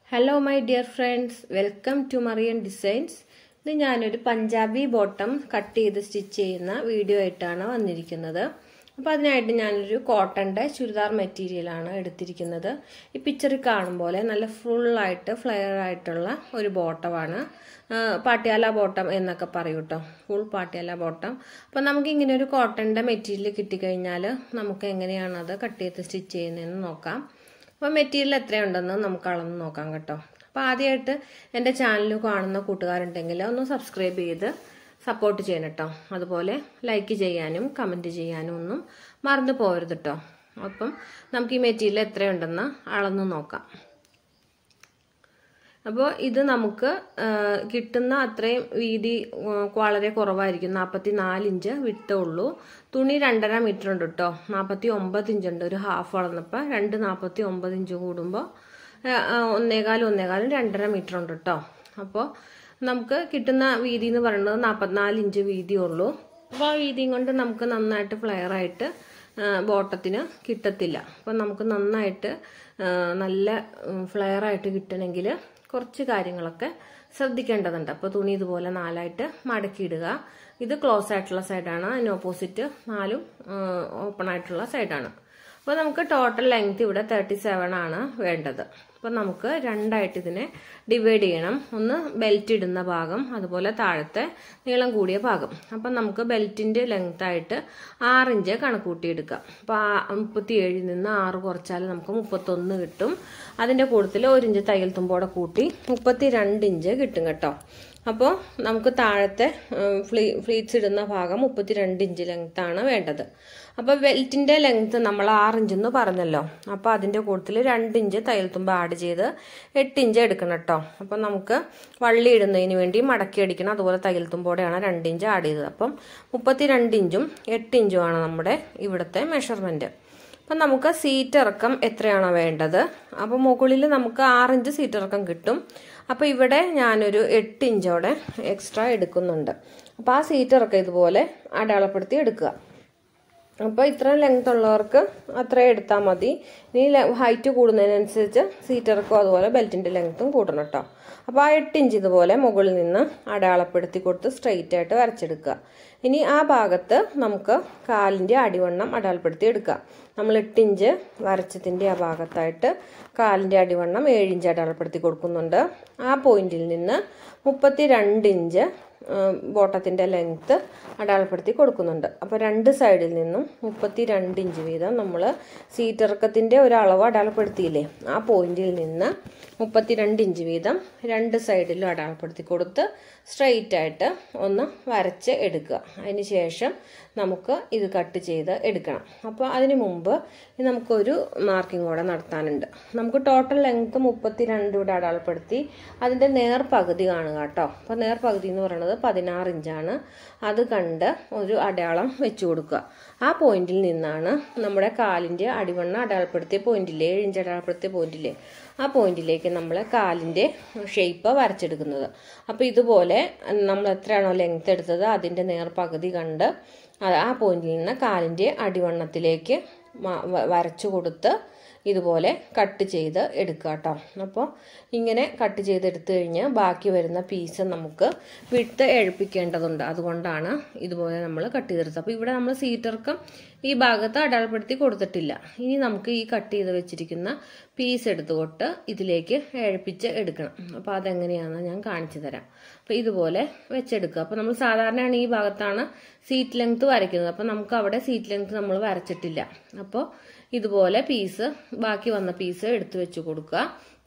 hello my dear friends welcome to Marian designs ഇത് ഞാനൊരു Punjabi bottom cut ചെയ്ത് stitch ചെയ്യുന്ന വീഡിയോ ആയിട്ടാണ് വന്നിരിക്കുന്നത് അപ്പോൾ അതിനായിട്ട് ഞാനൊരു കോട്ടൻ്റെ ചുരിദാർ മെറ്റീരിയലാണ് എടുത്തിരിക്കുന്നത് ഈ പിക്ചറിൽ കാണും പോലെ നല്ല ഫുള്ളായിട്ട് ഫ്ലെയർ ആയിട്ടുള്ള ഒരു ബോട്ടമാണ് പാട്ടിയാല ബോട്ടം എന്നൊക്കെ പറയും കേട്ടോ ഫുൾ പാട്ടിയാല ബോട്ടം അപ്പോൾ നമുക്ക് ഇങ്ങനെ ഒരു കോട്ടൻ്റെ മെറ്റീരിയൽ കിട്ടിക്കഴിഞ്ഞാൽ നമുക്ക് എങ്ങനെയാണ് അത് കട്ട് ചെയ്ത് സ്റ്റിച്ച് ചെയ്യുന്നതെന്ന് നോക്കാം അപ്പോൾ മെറ്റീരിയൽ എത്രയുണ്ടെന്ന് നമുക്ക് അളന്ന് നോക്കാം കേട്ടോ അപ്പോൾ ആദ്യമായിട്ട് എൻ്റെ ചാനൽ കാണുന്ന കൂട്ടുകാരുണ്ടെങ്കിൽ ഒന്ന് സബ്സ്ക്രൈബ് ചെയ്ത് സപ്പോർട്ട് ചെയ്യണം കേട്ടോ അതുപോലെ ലൈക്ക് ചെയ്യാനും കമൻറ്റ് ചെയ്യാനും ഒന്നും മറന്നു പോകരുത് കേട്ടോ അപ്പം നമുക്ക് ഈ മെറ്റീരിയൽ എത്രയുണ്ടെന്ന് അളന്ന് നോക്കാം അപ്പോൾ ഇത് നമുക്ക് കിട്ടുന്ന അത്രയും വീതി വളരെ കുറവായിരിക്കും നാൽപ്പത്തി നാല് ഇഞ്ച് വിട്ടേ ഉള്ളൂ തുണി രണ്ടര മീറ്റർ ഉണ്ട് കേട്ടോ നാൽപ്പത്തി ഒമ്പത് ഇഞ്ച് ഉണ്ട് ഒരു ഹാഫ് വളർന്നപ്പോൾ രണ്ട് നാൽപ്പത്തി ഒമ്പത് ഇഞ്ച് കൂടുമ്പോൾ ഒന്നേകാലും ഒന്നേകാലും രണ്ടര മീറ്റർ ഉണ്ട് കേട്ടോ അപ്പോൾ നമുക്ക് കിട്ടുന്ന വീതി എന്ന് പറയുന്നത് നാൽപ്പത്തിനാല് ഇഞ്ച് വീതിയേ ഉള്ളൂ അപ്പോൾ ആ വീതിയും കൊണ്ട് നമുക്ക് നന്നായിട്ട് ഫ്ലെയർ ആയിട്ട് ബോട്ടത്തിന് കിട്ടത്തില്ല അപ്പോൾ നമുക്ക് നന്നായിട്ട് നല്ല ഫ്ലെയർ ആയിട്ട് കിട്ടണമെങ്കിൽ കുറച്ച് കാര്യങ്ങളൊക്കെ ശ്രദ്ധിക്കേണ്ടതുണ്ട് അപ്പോൾ തുണി ഇതുപോലെ നാലായിട്ട് മടക്കിയിടുക ഇത് ക്ലോസ് ആയിട്ടുള്ള സൈഡാണ് അതിന് ഓപ്പോസിറ്റ് നാലും ഓപ്പൺ ആയിട്ടുള്ള സൈഡാണ് അപ്പോൾ നമുക്ക് ടോട്ടൽ ലെങ്ത് ഇവിടെ തേർട്ടി സെവൻ ആണ് വേണ്ടത് അപ്പോൾ നമുക്ക് രണ്ടായിട്ട് ഇതിനെ ഡിവൈഡ് ചെയ്യണം ഒന്ന് ബെൽറ്റ് ഇടുന്ന ഭാഗം അതുപോലെ താഴത്തെ നീളം കൂടിയ ഭാഗം അപ്പം നമുക്ക് ബെൽറ്റിൻ്റെ ലെങ്ത് ആയിട്ട് ആറ് ഇഞ്ച് കണക്കൂട്ടിയെടുക്കാം അപ്പോൾ മുപ്പത്തി ഏഴിൽ നിന്ന് ആറ് കുറച്ചാൽ നമുക്ക് മുപ്പത്തൊന്ന് കിട്ടും അതിൻ്റെ കൂട്ടത്തിൽ ഒരു ഇഞ്ച് തയ്യൽ തുമ്പോടെ കൂട്ടി മുപ്പത്തി രണ്ട് ഇഞ്ച് കിട്ടും കേട്ടോ അപ്പോൾ നമുക്ക് താഴത്തെ ഫ്ലീ ഫ്ലീറ്റ്സ് ഇടുന്ന ഭാഗം മുപ്പത്തി രണ്ട് ഇഞ്ച് ലെങ്ത്താണ് വേണ്ടത് അപ്പോൾ ബെൽറ്റിൻ്റെ ലെങ്ത്ത് നമ്മൾ ആറ് ഇഞ്ചെന്ന് പറഞ്ഞല്ലോ അപ്പോൾ അതിൻ്റെ കൂട്ടത്തിൽ രണ്ട് ഇഞ്ച് തയ്യൽ തുമ്പ് ആഡ് ചെയ്ത് എട്ട് ഇഞ്ച് എടുക്കണം കേട്ടോ അപ്പോൾ നമുക്ക് വള്ളി ഇടുന്നതിന് വേണ്ടി മടക്കി അടിക്കണം അതുപോലെ തയ്യൽ തുമ്പോടെയാണ് രണ്ട് ഇഞ്ച് ആഡ് ചെയ്തത് അപ്പം മുപ്പത്തി രണ്ട് ഇഞ്ചും എട്ട് ഇഞ്ചുമാണ് നമ്മുടെ ഇവിടുത്തെ മെഷർമെൻറ്റ് അപ്പം നമുക്ക് സീറ്റ് ഇറക്കം എത്രയാണോ വേണ്ടത് അപ്പോൾ മുകളിൽ നമുക്ക് ആറിഞ്ച് സീറ്റ് ഇറക്കം കിട്ടും അപ്പോൾ ഇവിടെ ഞാനൊരു എട്ട് ഇഞ്ചോടെ എക്സ്ട്രാ എടുക്കുന്നുണ്ട് അപ്പോൾ ആ സീറ്റ് ഇറക്കം ഇതുപോലെ അടയാളപ്പെടുത്തി എടുക്കുക അപ്പോൾ ഇത്രയും ലെങ്ത് ഉള്ളവർക്ക് അത്രയും എടുത്താൽ മതി ഇനി ഹൈറ്റ് കൂടുന്നതിനനുസരിച്ച് സീറ്റ് ഇറക്കും അതുപോലെ ബെൽറ്റിൻ്റെ ലെങ്ത്തും കൂട്ടണം കേട്ടോ അപ്പോൾ ആ എട്ട് ഇഞ്ച് ഇതുപോലെ മുകളിൽ നിന്ന് അടയാളപ്പെടുത്തി കൊടുത്ത് സ്ട്രെയിറ്റ് ആയിട്ട് വരച്ചെടുക്കുക ഇനി ആ ഭാഗത്ത് നമുക്ക് കാലിൻ്റെ അടിവണ്ണം അടയാളപ്പെടുത്തി എടുക്കുക നമ്മൾ എട്ട് ഇഞ്ച് വരച്ചതിൻ്റെ ആ ഭാഗത്തായിട്ട് കാലിൻ്റെ അടിവണ്ണം ഏഴ് ഇഞ്ച് അടയാളപ്പെടുത്തി കൊടുക്കുന്നുണ്ട് ആ പോയിന്റിൽ നിന്ന് മുപ്പത്തി രണ്ട് ഇഞ്ച് ബോട്ടത്തിൻ്റെ ലെങ്ത്ത് അടയാളപ്പെടുത്തി കൊടുക്കുന്നുണ്ട് അപ്പോൾ രണ്ട് സൈഡിൽ നിന്നും മുപ്പത്തി രണ്ട് ഇഞ്ച് വീതം നമ്മൾ സീറ്റ് ഇറക്കത്തിൻ്റെ ഒരളവ് അടയാളപ്പെടുത്തിയില്ലേ ആ പോയിന്റിൽ നിന്ന് മുപ്പത്തി രണ്ട് ഇഞ്ച് വീതം രണ്ട് സൈഡിലും അടയാളപ്പെടുത്തി കൊടുത്ത് സ്ട്രെയിറ്റ് ആയിട്ട് ഒന്ന് വരച്ച് എടുക്കുക അതിന് ശേഷം നമുക്ക് ഇത് കട്ട് ചെയ്ത് എടുക്കണം അപ്പോൾ അതിന് മുമ്പ് നമുക്കൊരു മാർക്കിംഗ് കൂടെ നടത്താനുണ്ട് നമുക്ക് ടോട്ടൽ ലെങ്ത്ത് മുപ്പത്തി രണ്ട് ഇവിടെ അടയാളപ്പെടുത്തി അതിൻ്റെ നേർ പകുതി കാണുക കേട്ടോ അപ്പോൾ നേർ പകുതി എന്ന് പറയുന്നത് പതിനാറ് ഇഞ്ചാണ് അത് കണ്ട് ഒരു അടയാളം വെച്ചു കൊടുക്കുക ആ പോയിന്റിൽ നിന്നാണ് നമ്മുടെ കാലിൻ്റെ അടിവണ്ണ അടയാളപ്പെടുത്തിയ പോയിന്റില്ലേ ഏഴ് ഇഞ്ച് അടയാളപ്പെടുത്തിയ പോയിന്റില്ലേ ആ പോയിന്റിലേക്ക് നമ്മൾ കാലിൻ്റെ ഷേപ്പ് വരച്ചെടുക്കുന്നത് അപ്പോൾ ഇതുപോലെ നമ്മൾ എത്രയാണോ ലെങ്ത് എടുത്തത് അതിൻ്റെ നേർ പകുതി കണ്ട് ആ പോയിന്റിൽ നിന്ന് കാലിൻ്റെ അടിവണ്ണത്തിലേക്ക് വരച്ചു കൊടുത്ത് ഇതുപോലെ കട്ട് ചെയ്ത് എടുക്കുക കേട്ടോ അപ്പോൾ ഇങ്ങനെ കട്ട് ചെയ്തെടുത്തു കഴിഞ്ഞ് ബാക്കി വരുന്ന പീസ് നമുക്ക് വിട്ട് എഴുപ്പിക്കേണ്ടതുണ്ട് അതുകൊണ്ടാണ് ഇതുപോലെ നമ്മൾ കട്ട് ചെയ്തെടുത്തത് അപ്പോൾ ഇവിടെ നമ്മൾ സീറ്റർക്കം ഈ ഭാഗത്ത് അടയാളപ്പെടുത്തി കൊടുത്തിട്ടില്ല ഇനി നമുക്ക് ഈ കട്ട് ചെയ്ത് വെച്ചിരിക്കുന്ന പീസ് എടുത്തുകൊണ്ട് ഇതിലേക്ക് എഴുപ്പിച്ച് എടുക്കണം അപ്പോൾ അതെങ്ങനെയാണെന്ന് ഞാൻ കാണിച്ചു തരാം അപ്പോൾ ഇതുപോലെ വെച്ചെടുക്കുക അപ്പോൾ നമ്മൾ സാധാരണയാണ് ഈ ഭാഗത്താണ് സീറ്റ് ലെങ്ത് വരയ്ക്കുന്നത് അപ്പോൾ നമുക്ക് അവിടെ സീറ്റ് ലെങ്ത് നമ്മൾ വരച്ചിട്ടില്ല അപ്പോൾ ഇതുപോലെ പീസ് ബാക്കി വന്ന പീസ് എടുത്തു വെച്ച് കൊടുക്കുക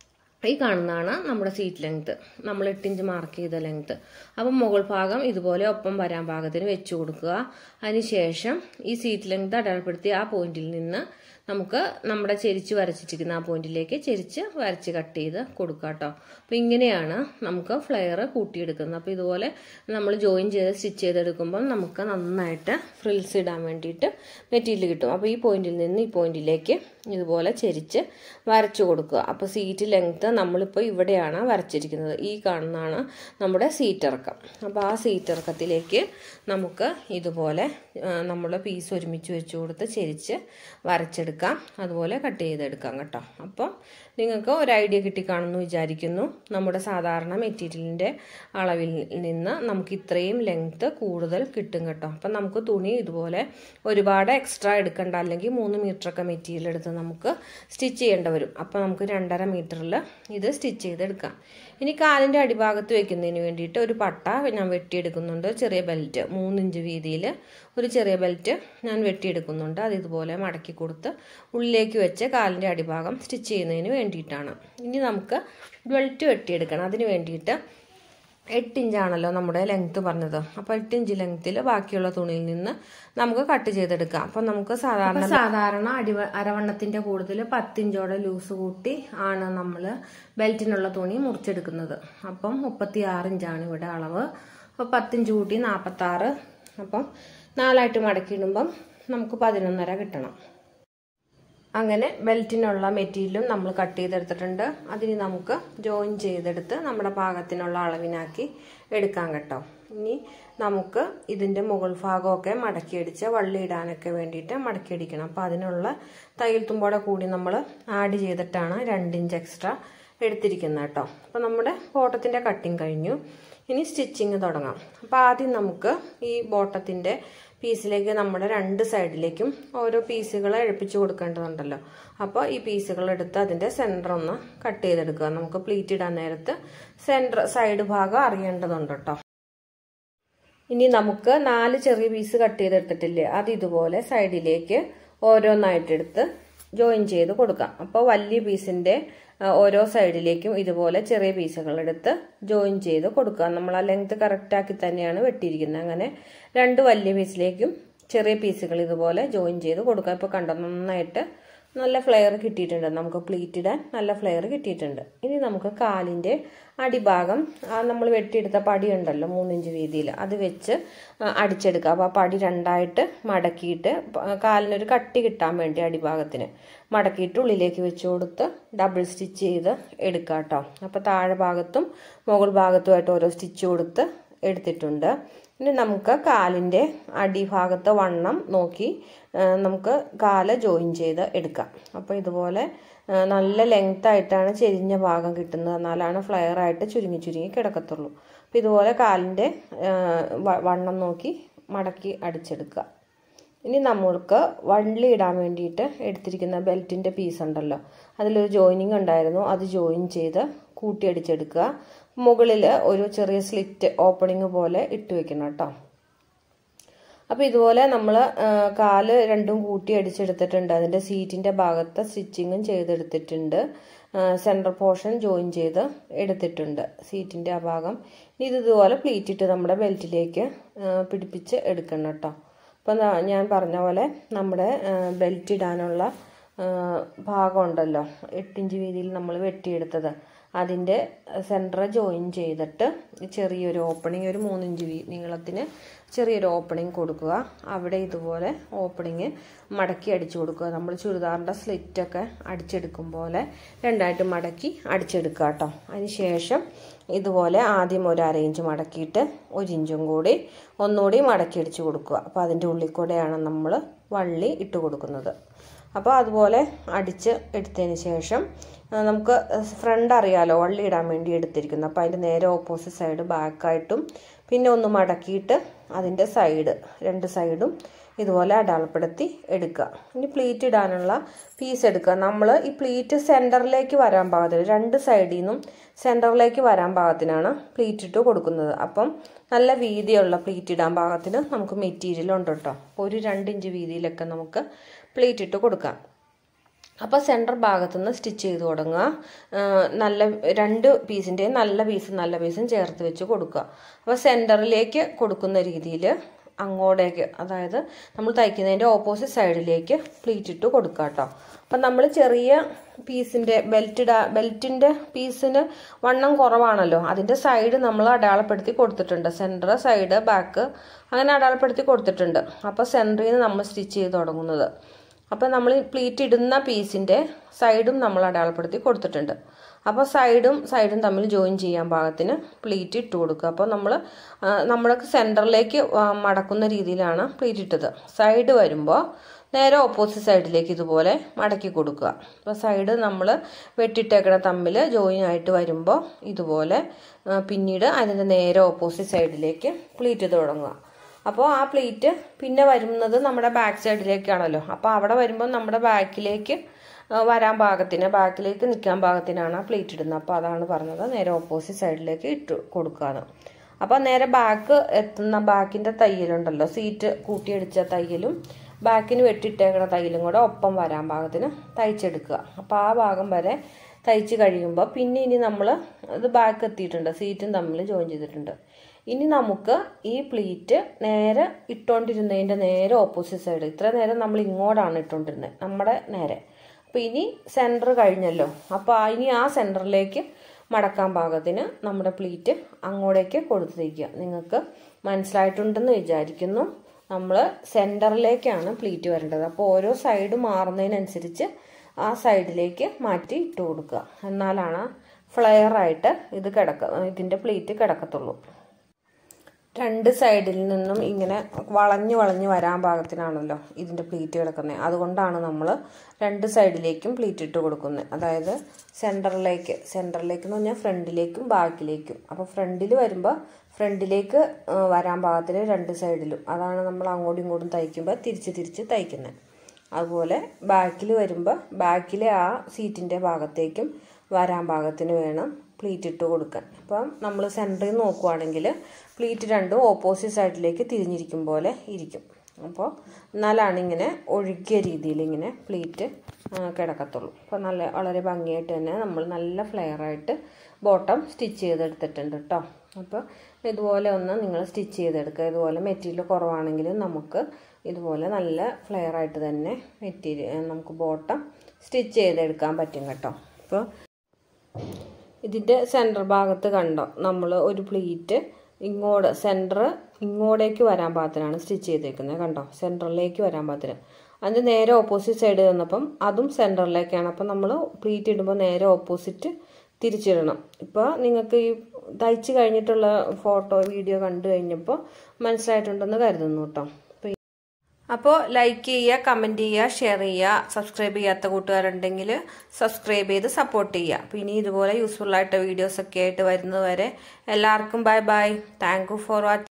ഈ കാണുന്നതാണ് നമ്മുടെ സീറ്റ് ലെങ്ത് നമ്മൾ എട്ടിഞ്ച് മാർക്ക് ചെയ്ത ലെങ്ത് അപ്പം മുകൾ ഭാഗം ഇതുപോലെ ഒപ്പം വരാൻ പാകത്തിന് വെച്ച് കൊടുക്കുക അതിനുശേഷം ഈ സീറ്റ് ലെങ്ത് അടയാളപ്പെടുത്തി ആ പോയിന്റിൽ നിന്ന് നമുക്ക് നമ്മുടെ ചെരിച്ച് വരച്ചിരിക്കുന്ന ആ പോയിന്റിലേക്ക് ചെരിച്ച് വരച്ച് കട്ട് ചെയ്ത് കൊടുക്കുക കേട്ടോ അപ്പോൾ ഇങ്ങനെയാണ് നമുക്ക് ഫ്ലെയർ കൂട്ടിയെടുക്കുന്നത് അപ്പോൾ ഇതുപോലെ നമ്മൾ ജോയിൻ ചെയ്ത് സ്റ്റിച്ച് ചെയ്തെടുക്കുമ്പോൾ നമുക്ക് നന്നായിട്ട് ഫ്രിൽസ് ഇടാൻ വേണ്ടിയിട്ട് മെറ്റീരിയൽ കിട്ടും അപ്പോൾ ഈ പോയിന്റിൽ നിന്ന് ഈ പോയിന്റിലേക്ക് ഇതുപോലെ ചെരിച്ച് വരച്ചു കൊടുക്കുക അപ്പോൾ സീറ്റ് ലെങ്ത്ത് നമ്മളിപ്പോൾ ഇവിടെയാണ് വരച്ചിരിക്കുന്നത് ഈ കാണുന്നതാണ് നമ്മുടെ സീറ്റ് ഇറക്കം അപ്പോൾ ആ സീറ്റ് ഇറക്കത്തിലേക്ക് നമുക്ക് ഇതുപോലെ നമ്മൾ പീസ് ഒരുമിച്ച് വെച്ച് കൊടുത്ത് ചെരിച്ച് വരച്ചെടുക്കാം അതുപോലെ കട്ട് ചെയ്തെടുക്കാം കേട്ടോ അപ്പം നിങ്ങൾക്ക് ഒരു ഐഡിയ കിട്ടിക്കാണെന്ന് വിചാരിക്കുന്നു നമ്മുടെ സാധാരണ മെറ്റീരിയലിൻ്റെ അളവിൽ നിന്ന് നമുക്ക് ഇത്രയും ലെങ്ത്ത് കൂടുതൽ കിട്ടും കേട്ടോ അപ്പം നമുക്ക് തുണി ഇതുപോലെ ഒരുപാട് എക്സ്ട്രാ എടുക്കണ്ട അല്ലെങ്കിൽ മൂന്ന് മീറ്ററൊക്കെ മെറ്റീരിയൽ എടുത്ത് നമുക്ക് സ്റ്റിച്ച് ചെയ്യേണ്ടി വരും അപ്പോൾ നമുക്ക് രണ്ടര മീറ്ററിൽ ഇത് സ്റ്റിച്ച് ചെയ്തെടുക്കാം ഇനി കാലിൻ്റെ അടിഭാഗത്ത് വെക്കുന്നതിന് വേണ്ടിയിട്ട് ഒരു പട്ട ഞാൻ വെട്ടിയെടുക്കുന്നുണ്ട് ചെറിയ ബെൽറ്റ് മൂന്നിഞ്ച് വീതിയിൽ ഒരു ചെറിയ ബെൽറ്റ് ഞാൻ വെട്ടിയെടുക്കുന്നുണ്ട് അത് ഇതുപോലെ മടക്കി കൊടുത്ത് ഉള്ളിലേക്ക് വെച്ച് കാലിൻ്റെ അടിഭാഗം സ്റ്റിച്ച് ചെയ്യുന്നതിന് വേണ്ടിയിട്ടാണ് ഇനി നമുക്ക് ബെൽറ്റ് വെട്ടിയെടുക്കണം അതിന് വേണ്ടിയിട്ട് എട്ട് ഇഞ്ചാണല്ലോ നമ്മുടെ ലെങ്ത്ത് പറഞ്ഞത് അപ്പോൾ എട്ട് ഇഞ്ച് ലെങ്ത്തിൽ ബാക്കിയുള്ള തുണിയിൽ നിന്ന് നമുക്ക് കട്ട് ചെയ്തെടുക്കാം അപ്പം നമുക്ക് സാധാരണ സാധാരണ അടി അരവണ്ണത്തിൻ്റെ കൂടുതൽ പത്തിഞ്ചോടെ ലൂസ് കൂട്ടി ആണ് നമ്മൾ ബെൽറ്റിനുള്ള തുണി മുറിച്ചെടുക്കുന്നത് അപ്പം മുപ്പത്തി ആറ് ഇഞ്ചാണ് ഇവിടെ അളവ് അപ്പോൾ പത്തിഞ്ച് കൂട്ടി നാൽപ്പത്താറ് അപ്പം നാലായിട്ട് മടക്കിയിടുമ്പം നമുക്ക് പതിനൊന്നര കിട്ടണം അങ്ങനെ ബെൽറ്റിനുള്ള മെറ്റീരിയലും നമ്മൾ കട്ട് ചെയ്തെടുത്തിട്ടുണ്ട് അതിന് നമുക്ക് ജോയിൻ ചെയ്തെടുത്ത് നമ്മുടെ പാകത്തിനുള്ള അളവിനാക്കി എടുക്കാം കേട്ടോ ഇനി നമുക്ക് ഇതിൻ്റെ മുകൾ ഭാഗമൊക്കെ മടക്കിയടിച്ച് വള്ളി ഇടാനൊക്കെ വേണ്ടിയിട്ട് മടക്കിയടിക്കണം അപ്പോൾ അതിനുള്ള തയ്യൽ തുമ്പോടെ കൂടി നമ്മൾ ആഡ് ചെയ്തിട്ടാണ് രണ്ടിഞ്ച് എക്സ്ട്രാ എടുത്തിരിക്കുന്നത് കേട്ടോ അപ്പോൾ നമ്മുടെ ബോട്ടത്തിൻ്റെ കട്ടിങ് കഴിഞ്ഞു ഇനി സ്റ്റിച്ചിങ് തുടങ്ങാം അപ്പോൾ ആദ്യം നമുക്ക് ഈ ബോട്ടത്തിൻ്റെ പീസിലേക്ക് നമ്മുടെ രണ്ട് സൈഡിലേക്കും ഓരോ പീസുകൾ എഴുപ്പിച്ച് കൊടുക്കേണ്ടതുണ്ടല്ലോ അപ്പോൾ ഈ പീസുകൾ എടുത്ത് അതിൻ്റെ സെൻറ്റർ ഒന്ന് കട്ട് ചെയ്തെടുക്കുക നമുക്ക് പ്ലീറ്റ് ഇടാൻ നേരത്ത് സെൻറ്റർ സൈഡ് ഭാഗം അറിയേണ്ടതുണ്ട് കേട്ടോ ഇനി നമുക്ക് നാല് ചെറിയ പീസ് കട്ട് ചെയ്തെടുത്തിട്ടില്ലേ അത് ഇതുപോലെ സൈഡിലേക്ക് ഓരോന്നായിട്ടെടുത്ത് ജോയിൻ ചെയ്ത് കൊടുക്കാം അപ്പോൾ വലിയ പീസിൻ്റെ ഓരോ സൈഡിലേക്കും ഇതുപോലെ ചെറിയ പീസുകൾ എടുത്ത് ജോയിൻ ചെയ്ത് കൊടുക്കുക നമ്മൾ ആ ലെങ്ത് കറക്റ്റാക്കി തന്നെയാണ് വെട്ടിയിരിക്കുന്നത് അങ്ങനെ രണ്ട് വലിയ പീസിലേക്കും ചെറിയ പീസുകൾ ഇതുപോലെ ജോയിൻ ചെയ്ത് കൊടുക്കുക ഇപ്പോൾ കണ്ടോ നന്നായിട്ട് നല്ല ഫ്ലെയർ കിട്ടിയിട്ടുണ്ട് നമുക്ക് പ്ലീറ്റ് ഇടാൻ നല്ല ഫ്ലെയർ കിട്ടിയിട്ടുണ്ട് ഇനി നമുക്ക് കാലിൻ്റെ അടിഭാഗം ആ നമ്മൾ വെട്ടിയെടുത്ത പടി ഉണ്ടല്ലോ മൂന്നിഞ്ച് വീതിയിൽ അത് വെച്ച് അടിച്ചെടുക്കുക അപ്പോൾ ആ പടി രണ്ടായിട്ട് മടക്കിയിട്ട് കാലിനൊരു കട്ടി കിട്ടാൻ വേണ്ടി അടിഭാഗത്തിന് മടക്കിയിട്ട് ഉള്ളിലേക്ക് വെച്ച് കൊടുത്ത് ഡബിൾ സ്റ്റിച്ച് ചെയ്ത് എടുക്കുക കേട്ടോ അപ്പോൾ താഴെ ഭാഗത്തും മുകൾ ഭാഗത്തുമായിട്ട് ഓരോ സ്റ്റിച്ച് കൊടുത്ത് എടുത്തിട്ടുണ്ട് ഇനി നമുക്ക് കാലിൻ്റെ അടിഭാഗത്തെ വണ്ണം നോക്കി നമുക്ക് കാല് ജോയിൻ ചെയ്ത് എടുക്കാം അപ്പോൾ ഇതുപോലെ നല്ല ലെങ്ത് ആയിട്ടാണ് ചെരിഞ്ഞ ഭാഗം കിട്ടുന്നത് എന്നാലാണ് ഫ്ലെയർ ആയിട്ട് ചുരുങ്ങി ചുരുങ്ങി കിടക്കത്തുള്ളൂ അപ്പോൾ ഇതുപോലെ കാലിൻ്റെ വണ്ണം നോക്കി മടക്കി അടിച്ചെടുക്കുക ഇനി നമ്മൾക്ക് വള്ളി ഇടാൻ വേണ്ടിയിട്ട് എടുത്തിരിക്കുന്ന ബെൽറ്റിൻ്റെ പീസ് ഉണ്ടല്ലോ അതിലൊരു ജോയിനിങ് ഉണ്ടായിരുന്നു അത് ജോയിൻ ചെയ്ത് കൂട്ടിയടിച്ചെടുക്കുക മുകളിൽ ഒരു ചെറിയ സ്ലിറ്റ് ഓപ്പണിങ് പോലെ ഇട്ട് വെക്കണം കേട്ടോ അപ്പോൾ ഇതുപോലെ നമ്മൾ കാല് രണ്ടും കൂട്ടി അടിച്ചെടുത്തിട്ടുണ്ട് അതിൻ്റെ സീറ്റിൻ്റെ ഭാഗത്ത് സ്റ്റിച്ചിങ്ങും ചെയ്തെടുത്തിട്ടുണ്ട് സെൻട്രൽ പോർഷൻ ജോയിൻ ചെയ്ത് എടുത്തിട്ടുണ്ട് സീറ്റിൻ്റെ ആ ഭാഗം ഇനി ഇത് ഇതുപോലെ പ്ലീറ്റ് ഇട്ട് നമ്മുടെ ബെൽറ്റിലേക്ക് പിടിപ്പിച്ച് എടുക്കണം കേട്ടോ അപ്പം ഞാൻ പറഞ്ഞ പോലെ നമ്മുടെ ബെൽറ്റ് ഇടാനുള്ള ഭാഗം ഉണ്ടല്ലോ എട്ടിഞ്ച് വീതിയിൽ നമ്മൾ വെട്ടിയെടുത്തത് അതിൻ്റെ സെൻറ്റർ ജോയിൻ ചെയ്തിട്ട് ചെറിയൊരു ഓപ്പണിങ് ഒരു മൂന്നിഞ്ച് വീ നീളത്തിന് ചെറിയൊരു ഓപ്പണിങ് കൊടുക്കുക അവിടെ ഇതുപോലെ ഓപ്പണിങ് മടക്കി അടിച്ചു കൊടുക്കുക നമ്മൾ ചുരിദാറിൻ്റെ സ്ലിറ്റൊക്കെ അടിച്ചെടുക്കും പോലെ രണ്ടായിട്ട് മടക്കി അടിച്ചെടുക്കുക കേട്ടോ അതിന് ശേഷം ഇതുപോലെ ആദ്യം ഒരു അര ഇഞ്ച് മടക്കിയിട്ട് ഒരു ഇഞ്ചും കൂടി ഒന്നുകൂടി മടക്കി അടിച്ചു കൊടുക്കുക അപ്പോൾ അതിൻ്റെ ഉള്ളിൽ കൂടെയാണ് നമ്മൾ വള്ളി ഇട്ട് കൊടുക്കുന്നത് അപ്പോൾ അതുപോലെ അടിച്ച് എടുത്തതിന് ശേഷം നമുക്ക് ഫ്രണ്ട് അറിയാലോ വള്ളി ഇടാൻ വേണ്ടി എടുത്തിരിക്കുന്നത് അപ്പോൾ അതിൻ്റെ നേരെ ഓപ്പോസിറ്റ് സൈഡ് ബാക്കായിട്ടും പിന്നെ ഒന്ന് മടക്കിയിട്ട് അതിൻ്റെ സൈഡ് രണ്ട് സൈഡും ഇതുപോലെ അടയാളപ്പെടുത്തി എടുക്കുക ഇനി പ്ലീറ്റ് ഇടാനുള്ള പീസ് എടുക്കുക നമ്മൾ ഈ പ്ലീറ്റ് സെൻറ്ററിലേക്ക് വരാൻ പാകത്തിന് രണ്ട് സൈഡിൽ നിന്നും സെൻറ്ററിലേക്ക് വരാൻ പാകത്തിനാണ് പ്ലീറ്റ് ഇട്ട് കൊടുക്കുന്നത് അപ്പം നല്ല വീതിയുള്ള പ്ലീറ്റ് ഇടാൻ പാകത്തിന് നമുക്ക് മെറ്റീരിയൽ ഉണ്ട് കേട്ടോ ഒരു രണ്ട് ഇഞ്ച് വീതിയിലൊക്കെ നമുക്ക് പ്ലീറ്റ് ഇട്ട് കൊടുക്കാം അപ്പോൾ സെൻറ്റർ ഭാഗത്തു നിന്ന് സ്റ്റിച്ച് ചെയ്ത് തുടങ്ങുക നല്ല രണ്ട് പീസിൻ്റെയും നല്ല പീസും നല്ല പീസും ചേർത്ത് വെച്ച് കൊടുക്കുക അപ്പോൾ സെൻറ്ററിലേക്ക് കൊടുക്കുന്ന രീതിയിൽ അങ്ങോട്ടേക്ക് അതായത് നമ്മൾ തയ്ക്കുന്നതിൻ്റെ ഓപ്പോസിറ്റ് സൈഡിലേക്ക് പ്ലീറ്റ് ഇട്ട് കൊടുക്കുക കേട്ടോ അപ്പം നമ്മൾ ചെറിയ പീസിൻ്റെ ബെൽറ്റ് ഇടാ ബെൽറ്റിൻ്റെ പീസിന് വണ്ണം കുറവാണല്ലോ അതിൻ്റെ സൈഡ് നമ്മൾ അടയാളപ്പെടുത്തി കൊടുത്തിട്ടുണ്ട് സെൻറ്റർ സൈഡ് ബാക്ക് അങ്ങനെ അടയാളപ്പെടുത്തി കൊടുത്തിട്ടുണ്ട് അപ്പോൾ സെൻറ്ററിൽ നിന്ന് നമ്മൾ സ്റ്റിച്ച് ചെയ്ത് തുടങ്ങുന്നത് അപ്പോൾ നമ്മൾ പ്ലീറ്റ് ഇടുന്ന പീസിൻ്റെ സൈഡും നമ്മൾ അടയാളപ്പെടുത്തി കൊടുത്തിട്ടുണ്ട് അപ്പോൾ സൈഡും സൈഡും തമ്മിൽ ജോയിൻ ചെയ്യാൻ പാകത്തിന് പ്ലീറ്റ് ഇട്ട് കൊടുക്കുക അപ്പോൾ നമ്മൾ നമ്മുടെ സെൻറ്ററിലേക്ക് മടക്കുന്ന രീതിയിലാണ് പ്ലീറ്റ് ഇട്ടത് സൈഡ് വരുമ്പോൾ നേരെ ഓപ്പോസിറ്റ് സൈഡിലേക്ക് ഇതുപോലെ മടക്കി കൊടുക്കുക അപ്പോൾ സൈഡ് നമ്മൾ വെട്ടിട്ടേക്കണ തമ്മിൽ ജോയിൻ ആയിട്ട് വരുമ്പോൾ ഇതുപോലെ പിന്നീട് അതിൻ്റെ നേരെ ഓപ്പോസിറ്റ് സൈഡിലേക്ക് പ്ലീറ്റ് തുടങ്ങുക അപ്പോൾ ആ പ്ലീറ്റ് പിന്നെ വരുന്നത് നമ്മുടെ ബാക്ക് സൈഡിലേക്കാണല്ലോ അപ്പോൾ അവിടെ വരുമ്പോൾ നമ്മുടെ ബാക്കിലേക്ക് വരാൻ പാകത്തിന് ബാക്കിലേക്ക് നിൽക്കാൻ പാകത്തിനാണ് ആ പ്ലേറ്റ് ഇടുന്നത് അപ്പോൾ അതാണ് പറഞ്ഞത് നേരെ ഓപ്പോസിറ്റ് സൈഡിലേക്ക് ഇട്ട് കൊടുക്കുകയാണ് അപ്പോൾ നേരെ ബാക്ക് എത്തുന്ന ബാക്കിൻ്റെ തയ്യലുണ്ടല്ലോ സീറ്റ് കൂട്ടിയടിച്ച തയ്യലും ബാക്കിന് വെട്ടിയിട്ടേക്കുന്ന തയ്യലും കൂടെ ഒപ്പം വരാൻ പാകത്തിന് തയ്ച്ചെടുക്കുക അപ്പോൾ ആ ഭാഗം വരെ തയ്ച്ച് കഴിയുമ്പോൾ പിന്നെ ഇനി നമ്മൾ ഇത് ബാക്ക് എത്തിയിട്ടുണ്ട് സീറ്റും തമ്മിൽ ജോയിൻ ചെയ്തിട്ടുണ്ട് ഇനി നമുക്ക് ഈ പ്ലീറ്റ് നേരെ ഇട്ടുകൊണ്ടിരുന്നതിൻ്റെ നേരെ ഓപ്പോസിറ്റ് സൈഡ് ഇത്ര നേരം നമ്മൾ ഇങ്ങോട്ടാണ് ഇട്ടുകൊണ്ടിരുന്നത് നമ്മുടെ നേരെ അപ്പോൾ ഇനി സെൻറ്റർ കഴിഞ്ഞല്ലോ അപ്പോൾ ഇനി ആ സെൻറ്ററിലേക്ക് മടക്കാൻ പാകത്തിന് നമ്മുടെ പ്ലീറ്റ് അങ്ങോട്ടേക്ക് കൊടുത്തിരിക്കുക നിങ്ങൾക്ക് മനസ്സിലായിട്ടുണ്ടെന്ന് വിചാരിക്കുന്നു നമ്മൾ സെൻറ്ററിലേക്കാണ് പ്ലീറ്റ് വരേണ്ടത് അപ്പോൾ ഓരോ സൈഡ് മാറുന്നതിനനുസരിച്ച് ആ സൈഡിലേക്ക് മാറ്റി ഇട്ട് കൊടുക്കുക എന്നാലാണ് ഫ്ലെയർ ആയിട്ട് ഇത് കിടക്ക ഇതിൻ്റെ പ്ലീറ്റ് കിടക്കത്തുള്ളൂ രണ്ട് സൈഡിൽ നിന്നും ഇങ്ങനെ വളഞ്ഞു വളഞ്ഞു വരാൻ പാകത്തിനാണല്ലോ ഇതിൻ്റെ പ്ലീറ്റ് കിടക്കുന്നത് അതുകൊണ്ടാണ് നമ്മൾ രണ്ട് സൈഡിലേക്കും പ്ലീറ്റ് ഇട്ട് കൊടുക്കുന്നത് അതായത് സെൻറ്ററിലേക്ക് സെൻറ്ററിലേക്ക് എന്ന് പറഞ്ഞാൽ ഫ്രണ്ടിലേക്കും ബാക്കിലേക്കും അപ്പോൾ ഫ്രണ്ടിൽ വരുമ്പോൾ ഫ്രണ്ടിലേക്ക് വരാൻ പാകത്തിന് രണ്ട് സൈഡിലും അതാണ് നമ്മൾ അങ്ങോട്ടും ഇങ്ങോട്ടും തയ്ക്കുമ്പോൾ തിരിച്ച് തിരിച്ച് തയ്ക്കുന്നത് അതുപോലെ ബാക്കിൽ വരുമ്പോൾ ബാക്കിലെ ആ സീറ്റിൻ്റെ ഭാഗത്തേക്കും വരാൻ പാകത്തിന് വേണം പ്ലീറ്റ് ഇട്ട് കൊടുക്കാൻ അപ്പം നമ്മൾ സെൻറ്ററിൽ നോക്കുവാണെങ്കിൽ പ്ലീറ്റ് രണ്ടും ഓപ്പോസിറ്റ് സൈഡിലേക്ക് തിരിഞ്ഞിരിക്കും പോലെ ഇരിക്കും അപ്പോൾ എന്നാലാണ് ഇങ്ങനെ ഒഴുകിയ രീതിയിൽ ഇങ്ങനെ പ്ലീറ്റ് കിടക്കത്തുള്ളൂ അപ്പോൾ നല്ല വളരെ ഭംഗിയായിട്ട് തന്നെ നമ്മൾ നല്ല ഫ്ലെയറായിട്ട് ബോട്ടം സ്റ്റിച്ച് ചെയ്തെടുത്തിട്ടുണ്ട് കേട്ടോ അപ്പോൾ ഇതുപോലെ ഒന്ന് നിങ്ങൾ സ്റ്റിച്ച് ചെയ്തെടുക്കുക ഇതുപോലെ മെറ്റീരിയൽ കുറവാണെങ്കിലും നമുക്ക് ഇതുപോലെ നല്ല ഫ്ലെയർ ആയിട്ട് തന്നെ മെറ്റീരിയൽ നമുക്ക് ബോട്ടം സ്റ്റിച്ച് ചെയ്തെടുക്കാൻ പറ്റും കേട്ടോ അപ്പോൾ ഇതിൻ്റെ സെൻറ്റർ ഭാഗത്ത് കണ്ടോ നമ്മൾ ഒരു പ്ലീറ്റ് ഇങ്ങോട്ട് സെൻറ്റർ ഇങ്ങോട്ടേക്ക് വരാൻ പാകത്തിനാണ് സ്റ്റിച്ച് ചെയ്തേക്കുന്നത് കണ്ടോ സെൻറ്ററിലേക്ക് വരാൻ പാകത്തിന് അതിൻ്റെ നേരെ ഓപ്പോസിറ്റ് സൈഡ് വന്നപ്പം അതും സെൻറ്ററിലേക്കാണ് അപ്പം നമ്മൾ പ്ലീറ്റ് ഇടുമ്പോൾ നേരെ ഓപ്പോസിറ്റ് തിരിച്ചിടണം ഇപ്പോൾ നിങ്ങൾക്ക് ഈ തയ്ച്ച് കഴിഞ്ഞിട്ടുള്ള ഫോട്ടോ വീഡിയോ കണ്ടു കഴിഞ്ഞപ്പോൾ മനസ്സിലായിട്ടുണ്ടെന്ന് കരുതുന്നു കേട്ടോ അപ്പോൾ ലൈക്ക് ചെയ്യുക കമൻറ്റ് ചെയ്യുക ഷെയർ ചെയ്യുക സബ്സ്ക്രൈബ് ചെയ്യാത്ത കൂട്ടുകാരുണ്ടെങ്കിൽ സബ്സ്ക്രൈബ് ചെയ്ത് സപ്പോർട്ട് ചെയ്യുക അപ്പോൾ ഇനി ഇതുപോലെ യൂസ്ഫുൾ ആയിട്ട് വീഡിയോസൊക്കെ ആയിട്ട് വരുന്നത് വരെ എല്ലാവർക്കും bye bye thank you for watching